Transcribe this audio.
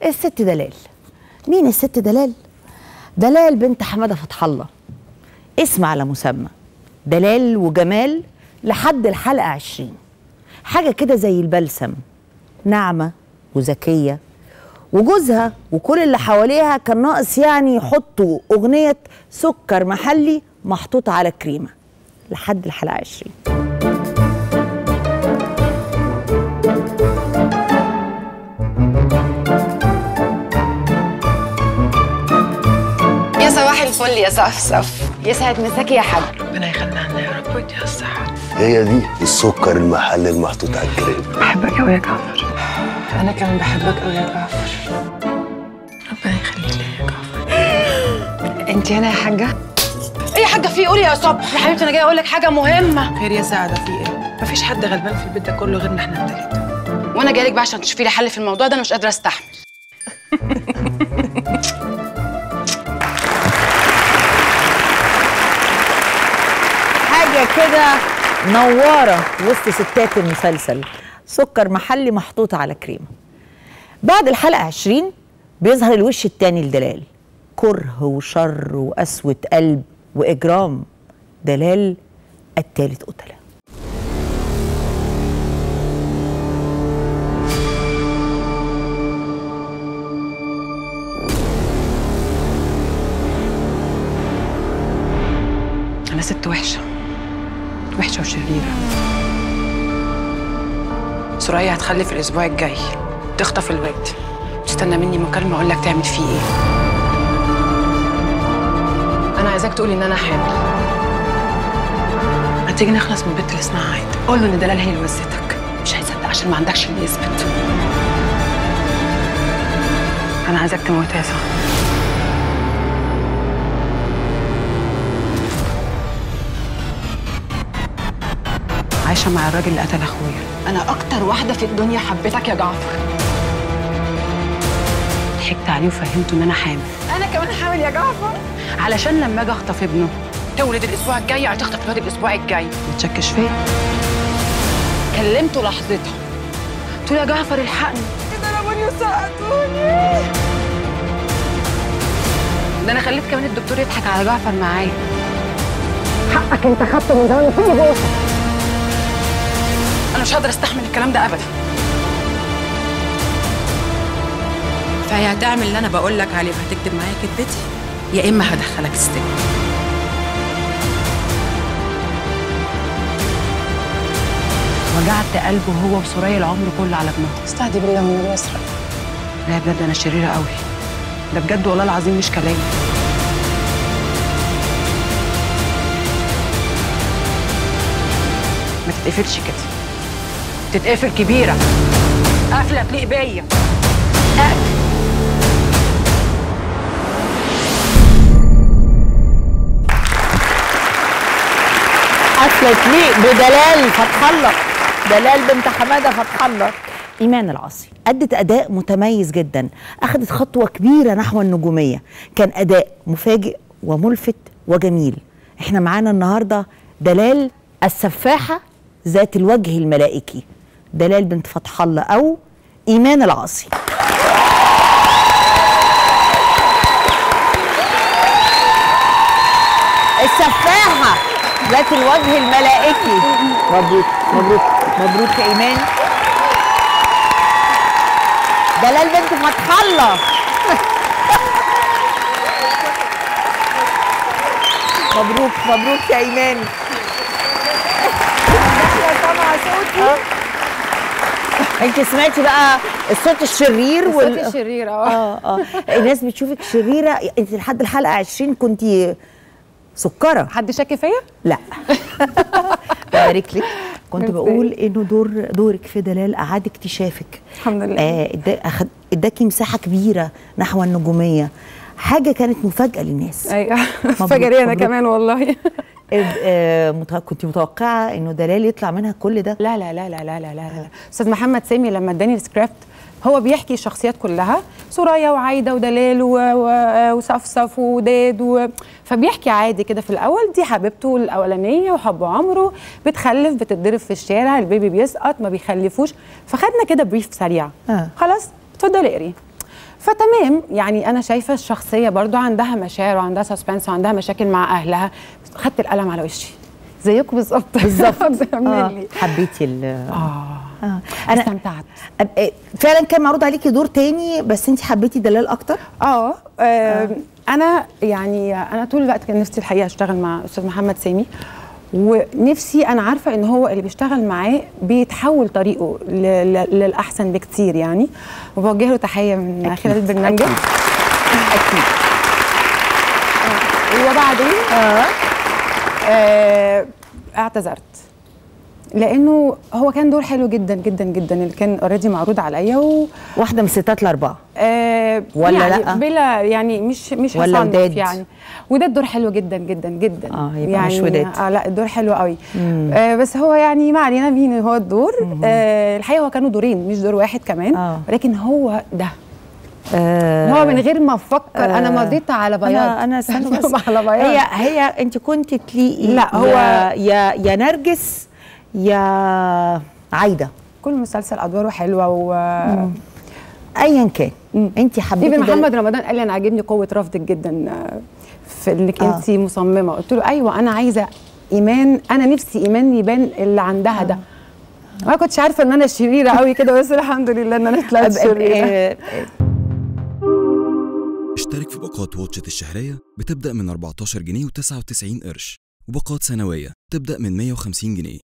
الست دلال مين الست دلال دلال بنت حماده فتح الله اسم على مسمى دلال وجمال لحد الحلقه عشرين حاجه كده زي البلسم ناعمه وذكيه وجوزها وكل اللي حواليها كان ناقص يعني يحطوا اغنيه سكر محلي محطوط على كريمه لحد الحلقه عشرين يا صباح الفل يا صفصف يسعد مساكي يا حاج ربنا يخليها لنا يا رب ويديها الصحة هي دي السكر المحلي المحطوط على الكريم بحبك أوي يا جعفر أنا كمان بحبك أوي يا جعفر ربنا يخليك لي يا جعفر انت هنا يا حاجه ايه يا حاجه في قولي يا صبح يا حبيبتي انا جايه اقول لك حاجه مهمه خير يا سعدة في إيه؟ مفيش حد غلبان في البيت ده كله غيرنا إحنا التلاتة وانا جايه لك بقى عشان تشوفي لي حل في الموضوع ده انا مش قادره استحمل حاجه كده نواره وسط ستات المسلسل سكر محلي محطوط على كريمه بعد الحلقه 20 بيظهر الوش التاني لدلال كره وشر وقسوه قلب واجرام دلال التالت قتله أنا ست وحشة وحشة وشريرة سوريا هتخلف الأسبوع الجاي تخطف الواد تستنى مني مكالمة أقول لك تعمل فيه إيه أنا عايزاك تقولي إن أنا حامل ما تيجي نخلص من البنت اللي اسمها عايدة قول له إن دلال هي اللي وزتك مش هيصدق عشان ما عندكش اللي يثبت أنا عايزاك تموتها يا سعد عايشة مع الراجل اللي قتل أخويا انا اكتر واحده في الدنيا حبيتك يا جعفر ضحكت عليه وفهمته إن أنا حامل انا كمان حامل يا جعفر علشان لما اجي اخطف ابنه تولد الاسبوع الجاي هتخطف الواد الاسبوع الجاي ما تشكش فيا كلمته لحظتها قلت له يا جعفر الحقني ضربوني وسقطوني ده انا خليت كمان الدكتور يضحك على جعفر معايا حقك انت خدته من زمان وفيني بوسه انا مش هقدر استحمل الكلام ده ابدا فهي هتعمل اللي انا بقول لك عليه وهتكتب معايا كدبتي يا اما هدخلك السجن وجعت قلبه هو وسوريا العمر كله على ابنها استهدي بالله من النبي اسرع لا بجد انا شريره قوي ده بجد والله العظيم مش كلام ما تتقفلش كده تتقفل كبيره قافله تليق بيا اقفل قفله تليق بدلال فتح الله دلال بنت حماده فتح الله ايمان العاصي ادت اداء متميز جدا اخذت خطوه كبيره نحو النجوميه كان اداء مفاجئ وملفت وجميل احنا معانا النهارده دلال السفاحه ذات الوجه الملائكي دلال بنت فتح الله او ايمان العاصي السفاحه ذات الوجه الملائكي مبروك مبروك مبروك يا ايمان دلال بنت فتح الله مبروك مبروك يا ايمان سامعه صوتي انت سمعتي بقى الصوت الشرير وال... صوتي شرير اه اه اه الناس بتشوفك شريره انت لحد الحلقه 20 كنت سكره حد شك فيا لا بارك لك كنت ميرسي. بقول انه دور دورك في دلال اعاد اكتشافك الحمد لله. آه إدا- أخد- اداكي مساحه كبيره نحو النجوميه حاجه كانت مفاجاه للناس ايوه مبروك، فجري انا مبروك. كمان والله آه، آه مت- كنت متوقعه انه دلال يطلع منها كل ده لا لا لا لا لا لا لا لا استاذ محمد سامي لما اداني السكريبت هو بيحكي الشخصيات كلها سوريا وعايده ودلال و... و... وصفصف وداد و... فبيحكي عادي كده في الاول دي حبيبته الاولانيه وحب عمره بتخلف بتتضرب في الشارع البيبي بيسقط ما بيخلفوش فخدنا كده بريف سريع آه. خلاص اتفضلي اقري فتمام يعني انا شايفه الشخصيه برضو عندها مشاعر وعندها سسبنس وعندها مشاكل مع اهلها خدت القلم على وشي زيكم بالظبط بالظبط آه. آه. حبيتي ال اه آه. انا انا استمتعت أب- إيه، فعلا كان معروض عليكي دور تاني بس انت حبيتي دلال اكتر اه آه. انا يعني انا طول الوقت كان نفسي الحقيقه اشتغل مع استاذ محمد سامي ونفسي انا عارفه ان هو اللي بيشتغل معاه بيتحول طريقه ل- ل- للاحسن بكتير يعني وبوجه له تحيه من أكيد، خلال البرنامج أكيد. اكيد وبعدين اه آه اعتذرت لانه هو كان دور حلو جدا جدا جدا اللي كان اوريدي معروض عليا و واحده من الستات الاربعه آه ولا يعني لأ؟ بلا يعني مش مش ولا هصنف وداد؟ يعني وداد دور حلو جدا جدا جدا آه، يبقى يعني مش وداد. اه لا الدور حلو قوي آه بس هو يعني ما علينا مين هو الدور آه الحقيقه هو كانوا دورين مش دور واحد كمان آه. ولكن هو ده آه هو من غير ما افكر انا آه. مضيت على بياض انا انا استنى بس على بياض هي هي انت كنت تليقي لا، هو- يا يا, يا نرجس يا عايده كل مسلسل ادواره حلوه و ايا كان انت حبيتي ابن دل- محمد رمضان قال لي انا عاجبني قوه رفضك جدا آه، في انك آه. انت مصممه قلت له ايوه انا عايزه ايمان انا نفسي ايمان يبان اللي عندها ده ما كنتش عارفه ان انا شريره قوي كده بس الحمد لله ان انا طلعت أب- أب- شريره آه، اشترك في باقات واتشت الشهرية بتبدأ من 14 جنيه و99 قرش وباقات سنوية تبدأ من 150 جنيه